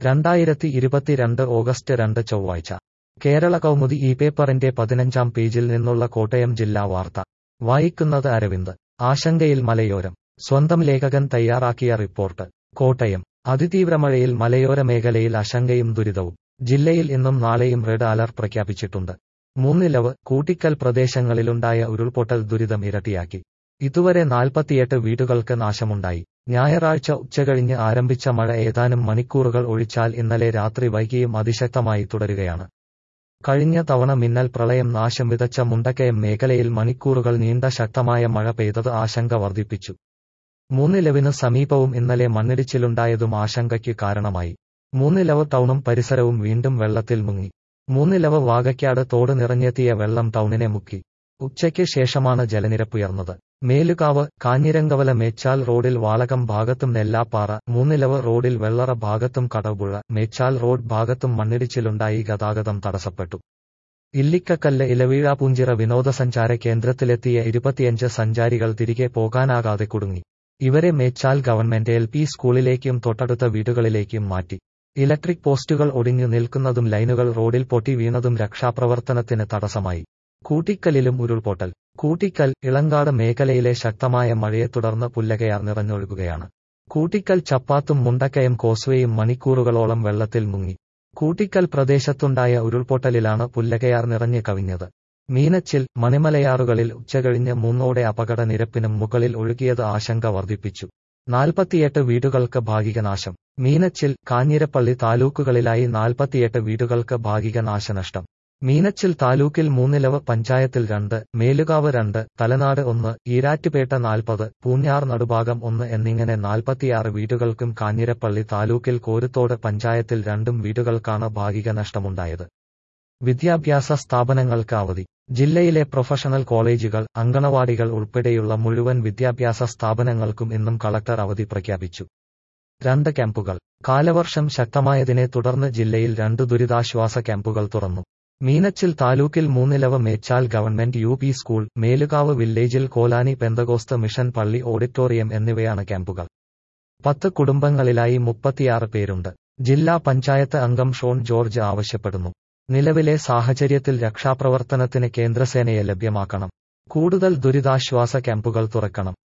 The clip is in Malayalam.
രണ്ടായിരത്തി ഇരുപത്തിരണ്ട് ഓഗസ്റ്റ് രണ്ട് ചൊവ്വാഴ്ച കേരള കൗമുദി ഈ പേപ്പറിന്റെ പതിനഞ്ചാം പേജിൽ നിന്നുള്ള കോട്ടയം ജില്ലാ വാർത്ത വായിക്കുന്നത് അരവിന്ദ് ആശങ്കയിൽ മലയോരം സ്വന്തം ലേഖകൻ തയ്യാറാക്കിയ റിപ്പോർട്ട് കോട്ടയം അതിതീവ്രമഴയിൽ മലയോര മേഖലയിൽ ആശങ്കയും ദുരിതവും ജില്ലയിൽ ഇന്നും നാളെയും റെഡ് അലർട്ട് പ്രഖ്യാപിച്ചിട്ടുണ്ട് മൂന്നിലവ് കൂട്ടിക്കൽ പ്രദേശങ്ങളിലുണ്ടായ ഉരുൾപൊട്ടൽ ദുരിതം ഇരട്ടിയാക്കി ഇതുവരെ നാൽപ്പത്തിയെട്ട് വീടുകൾക്ക് നാശമുണ്ടായി ഞായറാഴ്ച ഉച്ചകഴിഞ്ഞ് ആരംഭിച്ച മഴ ഏതാനും മണിക്കൂറുകൾ ഒഴിച്ചാൽ ഇന്നലെ രാത്രി വൈകിയും അതിശക്തമായി തുടരുകയാണ് കഴിഞ്ഞ തവണ മിന്നൽ പ്രളയം നാശം വിതച്ച മുണ്ടക്കയം മേഖലയിൽ മണിക്കൂറുകൾ നീണ്ട ശക്തമായ മഴ പെയ്തത് ആശങ്ക വർദ്ധിപ്പിച്ചു മൂന്നിലവിന് സമീപവും ഇന്നലെ മണ്ണിടിച്ചിലുണ്ടായതും ആശങ്കയ്ക്ക് കാരണമായി മൂന്നിലവ് ടൗണും പരിസരവും വീണ്ടും വെള്ളത്തിൽ മുങ്ങി മൂന്നിലവ് വാകയ്ക്കാട് തോട് നിറഞ്ഞെത്തിയ വെള്ളം ടൗണിനെ മുക്കി ഉച്ചയ്ക്ക് ശേഷമാണ് ജലനിരപ്പുയർന്നത് മേലുകാവ് കാഞ്ഞിരങ്കവല മേച്ചാൽ റോഡിൽ വാളകം ഭാഗത്തും നെല്ലാപ്പാറ മൂന്നിലവ് റോഡിൽ വെള്ളറ ഭാഗത്തും കടവുപുഴ മേച്ചാൽ റോഡ് ഭാഗത്തും മണ്ണിടിച്ചിലുണ്ടായി ഗതാഗതം തടസ്സപ്പെട്ടു ഇല്ലിക്കക്കല്ല് ഇലവീഴാപൂഞ്ചിറ വിനോദസഞ്ചാര കേന്ദ്രത്തിലെത്തിയ ഇരുപത്തിയഞ്ച് സഞ്ചാരികൾ തിരികെ പോകാനാകാതെ കുടുങ്ങി ഇവരെ മേച്ചാൽ ഗവൺമെന്റ് എൽ പി സ്കൂളിലേക്കും തൊട്ടടുത്ത വീടുകളിലേക്കും മാറ്റി ഇലക്ട്രിക് പോസ്റ്റുകൾ ഒടിഞ്ഞു നിൽക്കുന്നതും ലൈനുകൾ റോഡിൽ പൊട്ടി വീണതും രക്ഷാപ്രവർത്തനത്തിന് തടസ്സമായി കൂട്ടിക്കലിലും ഉരുൾപൊട്ടൽ കൂട്ടിക്കൽ ഇളങ്കാട് മേഖലയിലെ ശക്തമായ മഴയെ തുടർന്ന് പുല്ലകയാർ നിറഞ്ഞൊഴുകുകയാണ് കൂട്ടിക്കൽ ചപ്പാത്തും മുണ്ടക്കയം കോസ്വേയും മണിക്കൂറുകളോളം വെള്ളത്തിൽ മുങ്ങി കൂട്ടിക്കൽ പ്രദേശത്തുണ്ടായ ഉരുൾപൊട്ടലിലാണ് പുല്ലകയാർ നിറഞ്ഞു കവിഞ്ഞത് മീനച്ചിൽ മണിമലയാറുകളിൽ ഉച്ചകഴിഞ്ഞ് മൂന്നോടെ അപകട നിരപ്പിനും മുകളിൽ ഒഴുകിയത് ആശങ്ക വർദ്ധിപ്പിച്ചു നാൽപ്പത്തിയെട്ട് വീടുകൾക്ക് ഭാഗിക നാശം മീനച്ചിൽ കാഞ്ഞിരപ്പള്ളി താലൂക്കുകളിലായി നാൽപ്പത്തിയെട്ട് വീടുകൾക്ക് ഭാഗിക നാശനഷ്ടം മീനച്ചിൽ താലൂക്കിൽ മൂന്നിലവ് പഞ്ചായത്തിൽ രണ്ട് മേലുകാവ് രണ്ട് തലനാട് ഒന്ന് ഈരാറ്റുപേട്ട നാൽപ്പത് പൂഞ്ഞാർ നടുഭാഗം ഒന്ന് എന്നിങ്ങനെ നാൽപ്പത്തിയാറ് വീടുകൾക്കും കാഞ്ഞിരപ്പള്ളി താലൂക്കിൽ കോരുത്തോട് പഞ്ചായത്തിൽ രണ്ടും വീടുകൾക്കാണ് ഭാഗിക നഷ്ടമുണ്ടായത് വിദ്യാഭ്യാസ സ്ഥാപനങ്ങൾക്ക് അവധി ജില്ലയിലെ പ്രൊഫഷണൽ കോളേജുകൾ അങ്കണവാടികൾ ഉൾപ്പെടെയുള്ള മുഴുവൻ വിദ്യാഭ്യാസ സ്ഥാപനങ്ങൾക്കും ഇന്നും കളക്ടർ അവധി പ്രഖ്യാപിച്ചു രണ്ട് ക്യാമ്പുകൾ കാലവർഷം ശക്തമായതിനെ തുടർന്ന് ജില്ലയിൽ രണ്ട് ദുരിതാശ്വാസ ക്യാമ്പുകൾ തുറന്നു മീനച്ചിൽ താലൂക്കിൽ Moonnilavu Mechal government U P school Melukavu വില്ലേജിൽ കോലാനി പെന്തകോസ്ത് മിഷൻ പള്ളി ഓഡിറ്റോറിയം എന്നിവയാണ് ക്യാമ്പുകൾ പത്ത് കുടുംബങ്ങളിലായി മുപ്പത്തിയാറ് പേരുണ്ട് ജില്ലാ പഞ്ചായത്ത് അംഗം ഷോൺ ജോർജ് ആവശ്യപ്പെടുന്നു നിലവിലെ സാഹചര്യത്തിൽ രക്ഷാപ്രവർത്തനത്തിന് കേന്ദ്രസേനയെ ലഭ്യമാക്കണം കൂടുതൽ ദുരിതാശ്വാസ ക്യാമ്പുകൾ തുറക്കണം